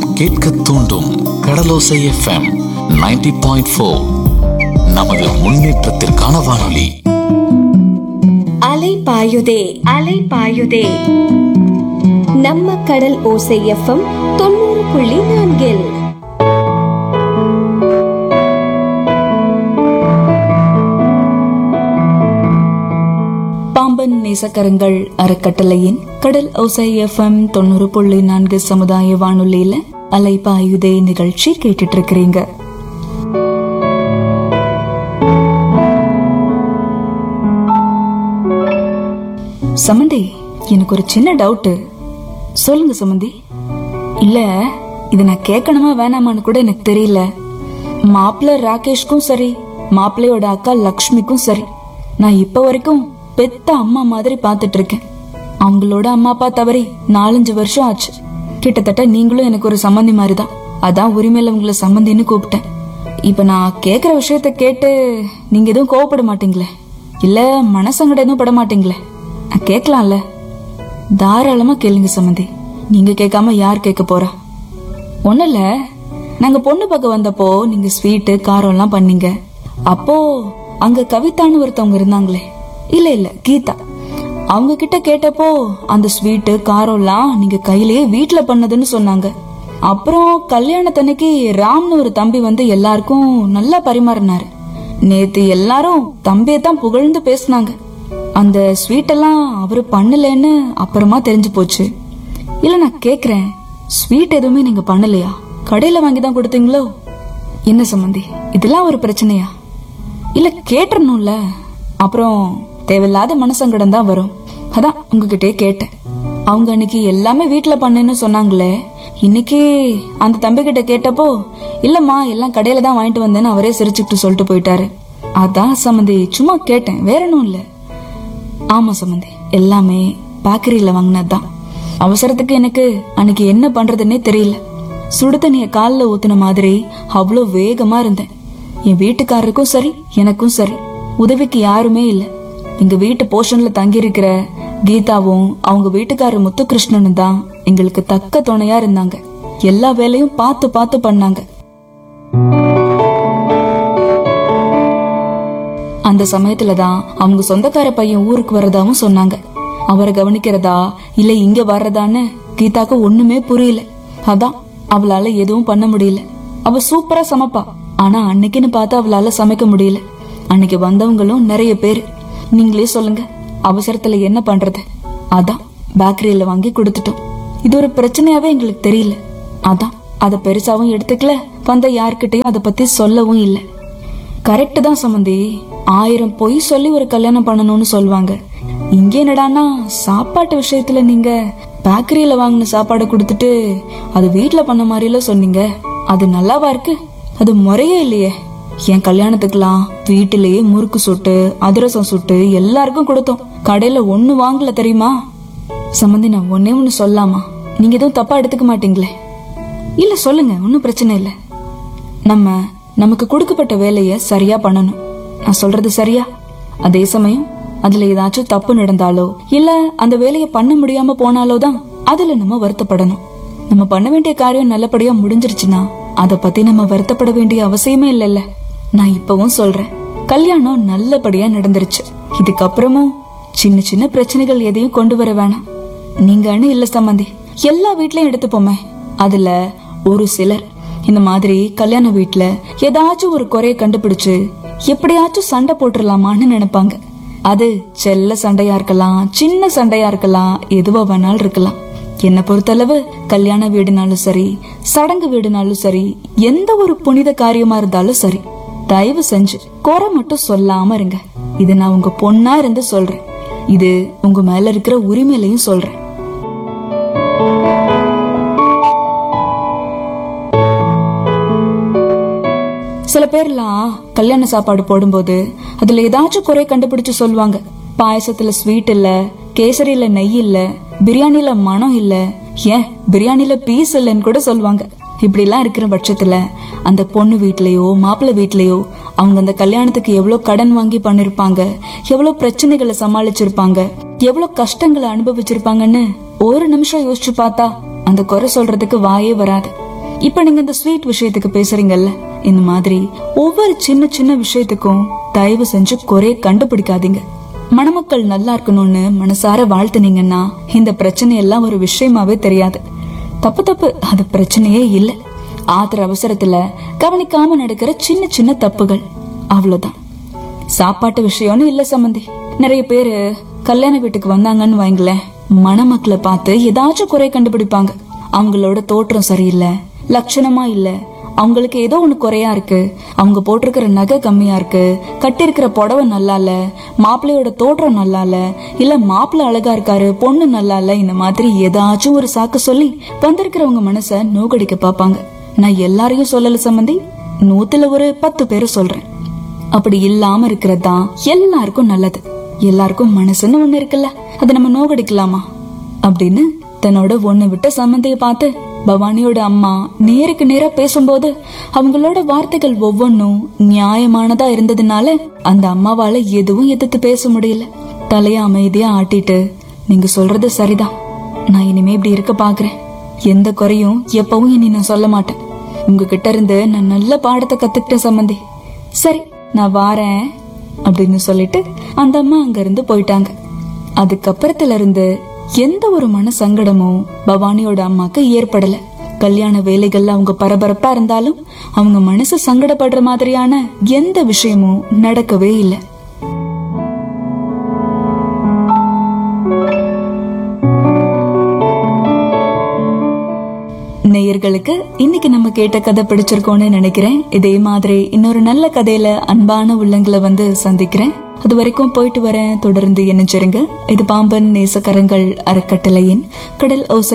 கேட்க தூண்டும் கடலோசை FM 90.4 point four நமது முன்னேற்றத்திற்கான வானொலி அலை பாயுதே அலை பாயுதே நம்ம கடல் ஓசை எஃப்எம் தொண்ணூறு புள்ளி நான்கில் பாம்பன் நேசக்கரங்கள் அறக்கட்டளையின் கடல் ஓசை எஃப்எம் தொண்ணூறு புள்ளி நான்கு சமுதாய வானொலியில அலைப்பாயுதே நிகழ்ச்சி கேட்டுட்டு இருக்கிறீங்க சமந்தி எனக்கு ஒரு சின்ன டவுட்டு சொல்லுங்க சமந்தி இல்ல இது நான் கேட்கணுமா வேணாமான்னு கூட எனக்கு தெரியல மாப்பிள்ள ராகேஷ்க்கும் சரி மாப்பிள்ளையோட அக்கா லக்ஷ்மிக்கும் சரி நான் இப்ப வரைக்கும் பெத்த அம்மா மாதிரி பாத்துட்டு இருக்கேன் அவங்களோட அம்மா அப்பா தவறி நாலஞ்சு வருஷம் ஆச்சு கிட்டத்தட்ட நீங்களும் எனக்கு ஒரு சம்மந்தி மாதிரிதான் அதான் உரிமையில உங்களை சம்மந்தின்னு கூப்பிட்டேன் இப்ப நான் கேக்குற விஷயத்த கேட்டு நீங்க எதுவும் கோவப்பட மாட்டீங்களே இல்ல மனசங்கடம் எதுவும் பட மாட்டீங்களே நான் கேட்கலாம்ல தாராளமா கேளுங்க சம்மந்தி நீங்க கேட்காம யார் கேட்க போறா ஒண்ணும் இல்ல நாங்க பொண்ணு பார்க்க வந்தப்போ நீங்க ஸ்வீட்டு காரம் எல்லாம் பண்ணீங்க அப்போ அங்க கவிதான்னு ஒருத்தவங்க இருந்தாங்களே இல்ல இல்ல கீதா அவங்க கிட்ட கேட்டப்போ அந்த ஸ்வீட்டு காரம் எல்லாம் நீங்க கையிலேயே வீட்ல பண்ணதுன்னு சொன்னாங்க அப்புறம் கல்யாணத்தன்னைக்கு ராம்னு ஒரு தம்பி வந்து எல்லாருக்கும் நல்லா பரிமாறினாரு நேத்து எல்லாரும் தம்பியை தான் புகழ்ந்து பேசினாங்க அந்த ஸ்வீட் எல்லாம் அவரு பண்ணலன்னு அப்புறமா தெரிஞ்சு போச்சு இல்ல நான் கேக்குறேன் ஸ்வீட் எதுவுமே நீங்க பண்ணலையா கடையில வாங்கி தான் கொடுத்தீங்களோ என்ன சம்மந்தி இதெல்லாம் ஒரு பிரச்சனையா இல்ல கேட்டுறணும்ல அப்புறம் தேவையில்லாத மனசங்கடம் தான் வரும் அதான் உங்ககிட்டயே கேட்டேன் அவங்க அன்னைக்கு எல்லாமே வீட்ல பண்ணுன்னு சொன்னாங்களே இன்னைக்கு அந்த தம்பி கிட்ட கேட்டப்போ இல்லம்மா எல்லாம் கடையில தான் வாங்கிட்டு வந்தேன்னு அவரே சிரிச்சுக்கிட்டு சொல்லிட்டு போயிட்டாரு அதான் சம்மந்தி சும்மா கேட்டேன் வேற ஒன்றும் இல்லை ஆமா சம்மந்தி எல்லாமே பேக்கரியில வாங்கினதுதான் அவசரத்துக்கு எனக்கு அன்னைக்கு என்ன பண்றதுன்னே தெரியல சுடு தண்ணிய கால்ல ஊத்துன மாதிரி அவ்வளோ வேகமா இருந்தேன் என் வீட்டுக்காரருக்கும் சரி எனக்கும் சரி உதவிக்கு யாருமே இல்ல எங்க வீட்டு போர்ஷன்ல தங்கி இருக்கிற கீதாவும் அவங்க வீட்டுக்காரர் முத்துகிருஷ்ணனும் தான் எங்களுக்கு தக்க துணையா இருந்தாங்க எல்லா வேலையும் பார்த்து பார்த்து பண்ணாங்க அந்த சமயத்துல தான் அவங்க சொந்தக்கார பையன் ஊருக்கு வர்றதாவும் சொன்னாங்க அவரை கவனிக்கிறதா இல்ல இங்க வர்றதான்னு கீதாக்கு ஒண்ணுமே புரியல அதான் அவளால எதுவும் பண்ண முடியல அவ சூப்பரா சமைப்பா ஆனா அன்னைக்குன்னு பார்த்து அவளால சமைக்க முடியல அன்னைக்கு வந்தவங்களும் நிறைய பேர் நீங்களே சொல்லுங்க அவசரத்துல என்ன பண்றது அதான் பேக்கரியில வாங்கி கொடுத்துட்டோம் இது ஒரு பிரச்சனையாவே எங்களுக்கு தெரியல அதான் அத பெருசாவும் எடுத்துக்கல வந்த யார்கிட்டயும் அத பத்தி சொல்லவும் இல்லை கரெக்ட் தான் சம்மந்தி ஆயிரம் பொய் சொல்லி ஒரு கல்யாணம் பண்ணணும்னு சொல்லுவாங்க இங்க என்னடான்னா சாப்பாட்டு விஷயத்துல நீங்க பேக்கரியில வாங்கின சாப்பாடு கொடுத்துட்டு அது வீட்ல பண்ண மாதிரில சொன்னீங்க அது நல்லாவா இருக்கு அது முறையே இல்லையே என் கல்யாணத்துக்குலாம் வீட்டிலேயே முறுக்கு சுட்டு அதிரசம் சுட்டு எல்லாருக்கும் கொடுத்தோம் கடையில ஒண்ணு வாங்கல தெரியுமா சம்மந்தி நான் ஒன்னே ஒண்ணு சொல்லாமா நீங்க எதுவும் தப்பா எடுத்துக்க மாட்டீங்களே இல்ல சொல்லுங்க ஒன்னும் பிரச்சனை இல்ல நம்ம நமக்கு கொடுக்கப்பட்ட வேலைய சரியா பண்ணணும் நான் சொல்றது சரியா அதே சமயம் அதுல ஏதாச்சும் தப்பு நடந்தாலோ இல்ல அந்த வேலைய பண்ண முடியாம போனாலோ தான் அதுல நம்ம வருத்தப்படணும் நம்ம பண்ண வேண்டிய காரியம் நல்லபடியா முடிஞ்சிருச்சுன்னா அத பத்தி நம்ம வருத்தப்பட வேண்டிய அவசியமே இல்லைல்ல நான் இப்பவும் சொல்றேன் கல்யாணம் நல்லபடியா நடந்துருச்சு இதுக்கப்புறமும் சின்ன சின்ன பிரச்சனைகள் எதையும் கொண்டு வர வேணாம் நீங்கன்னு இல்ல சம்மந்தி எல்லா வீட்லயும் எடுத்துப்போமே அதுல ஒரு சிலர் இந்த மாதிரி கல்யாண வீட்ல ஏதாச்சும் ஒரு குறைய கண்டுபிடிச்சு எப்படியாச்சும் சண்டை போட்டுடலாமான்னு நினைப்பாங்க அது செல்ல சண்டையா இருக்கலாம் சின்ன சண்டையா இருக்கலாம் எதுவா வேணாலும் இருக்கலாம் என்ன பொறுத்தளவு கல்யாண வீடுனாலும் சரி சடங்கு வீடுனாலும் சரி எந்த ஒரு புனித காரியமா இருந்தாலும் சரி தயவு செஞ்சு குறை மட்டும் சொல்லாம இருங்க இது நான் உங்க பொண்ணா இருந்து சொல்றேன் இது உங்க மேல இருக்கிற உரிமையிலையும் சொல்றேன் சில பேர்லாம் கல்யாண சாப்பாடு போடும்போது அதுல ஏதாச்சும் குறை கண்டுபிடிச்சு சொல்லுவாங்க பாயசத்துல ஸ்வீட் இல்ல கேசரியில நெய் இல்ல பிரியாணில மனம் இல்ல ஏன் பிரியாணில பீஸ் இல்லைன்னு கூட சொல்லுவாங்க இப்படி எல்லாம் இருக்கிற பட்சத்துல அந்த பொண்ணு வீட்லயோ மாப்பிள்ளை வீட்லயோ அவங்க அந்த கல்யாணத்துக்கு எவ்வளவு கடன் வாங்கி பண்ணிருப்பாங்க எவ்வளவு பிரச்சனைகளை சமாளிச்சிருப்பாங்க எவ்வளவு கஷ்டங்களை அனுபவிச்சிருப்பாங்கன்னு ஒரு நிமிஷம் யோசிச்சு பார்த்தா அந்த குறை சொல்றதுக்கு வாயே வராது இப்ப நீங்க இந்த ஸ்வீட் விஷயத்துக்கு பேசுறீங்கல்ல இந்த மாதிரி ஒவ்வொரு சின்ன சின்ன விஷயத்துக்கும் தயவு செஞ்சு குறைய கண்டுபிடிக்காதீங்க மணமக்கள் நல்லா இருக்கணும்னு மனசார வாழ்த்துனீங்கன்னா இந்த பிரச்சனை எல்லாம் ஒரு விஷயமாவே தெரியாது தப்பு தப்பு அது பிரச்சனையே இல்ல ஆத்திர அவசரத்துல கவனிக்காம நடக்கிற சின்ன சின்ன தப்புகள் அவ்வளவுதான் சாப்பாட்டு விஷயம்னு இல்ல சம்மந்தி நிறைய பேரு கல்யாண வீட்டுக்கு வந்தாங்கன்னு வைங்களேன் மணமக்களை பார்த்து ஏதாச்சும் குறை கண்டுபிடிப்பாங்க அவங்களோட தோற்றம் சரியில்லை லட்சணமா இல்ல அவங்களுக்கு ஏதோ ஒண்ணு குறையா இருக்கு அவங்க போட்டிருக்கிற நகை கம்மியா இருக்கு கட்டியிருக்கிற புடவை நல்லா இல்ல மாப்பிள்ளையோட தோற்றம் நல்லா இல்ல இல்ல மாப்பிள்ளை அழகா இருக்காரு பொண்ணு நல்லா இல்ல இந்த மாதிரி ஏதாச்சும் ஒரு சாக்கு சொல்லி வந்திருக்கிறவங்க மனச நோகடிக்க பாப்பாங்க நான் எல்லாரையும் சொல்லல சம்மந்தி நூத்துல ஒரு பத்து பேரை சொல்றேன் அப்படி இல்லாம இருக்கிறது தான் எல்லாருக்கும் நல்லது எல்லாருக்கும் மனசுன்னு ஒண்ணு இருக்குல்ல அதை நம்ம நோகடிக்கலாமா அப்படின்னு தன்னோட ஒண்ணு விட்ட சம்மந்திய பார்த்து பவானியோட அம்மா நேருக்கு நேரா பேசும்போது அவங்களோட வார்த்தைகள் ஒவ்வொன்றும் நியாயமானதா இருந்ததுனால அந்த அம்மாவால எதுவும் எதிர்த்து பேச முடியல தலைய அமைதியா ஆட்டிட்டு நீங்க சொல்றது சரிதான் நான் இனிமே இப்படி இருக்க பாக்குறேன் எந்த குறையும் எப்பவும் இனி நான் சொல்ல மாட்டேன் உங்ககிட்ட இருந்து நான் நல்ல பாடத்தை கத்துக்கிட்டேன் சம்மந்தி சரி நான் வாரேன் அப்படின்னு சொல்லிட்டு அந்த அம்மா அங்க இருந்து போயிட்டாங்க அதுக்கப்புறத்துல இருந்து எந்த ஒரு மன சங்கடமும் பவானியோட அம்மாக்கு ஏற்படல கல்யாண வேலைகள்ல அவங்க பரபரப்பா இருந்தாலும் அவங்க மனசு சங்கடப்படுற மாதிரியான எந்த விஷயமும் நடக்கவே இல்லை நேயர்களுக்கு இன்னைக்கு நம்ம கேட்ட கதை பிடிச்சிருக்கோம்னு நினைக்கிறேன் இதே மாதிரி இன்னொரு நல்ல கதையில அன்பான உள்ளங்களை வந்து சந்திக்கிறேன் அது வரைக்கும் போயிட்டு வரேன் தொடர்ந்து இணைஞ்சிருங்க இது பாம்பன் நேசக்கரங்கள் அறக்கட்டளையின் கடல் ஓசை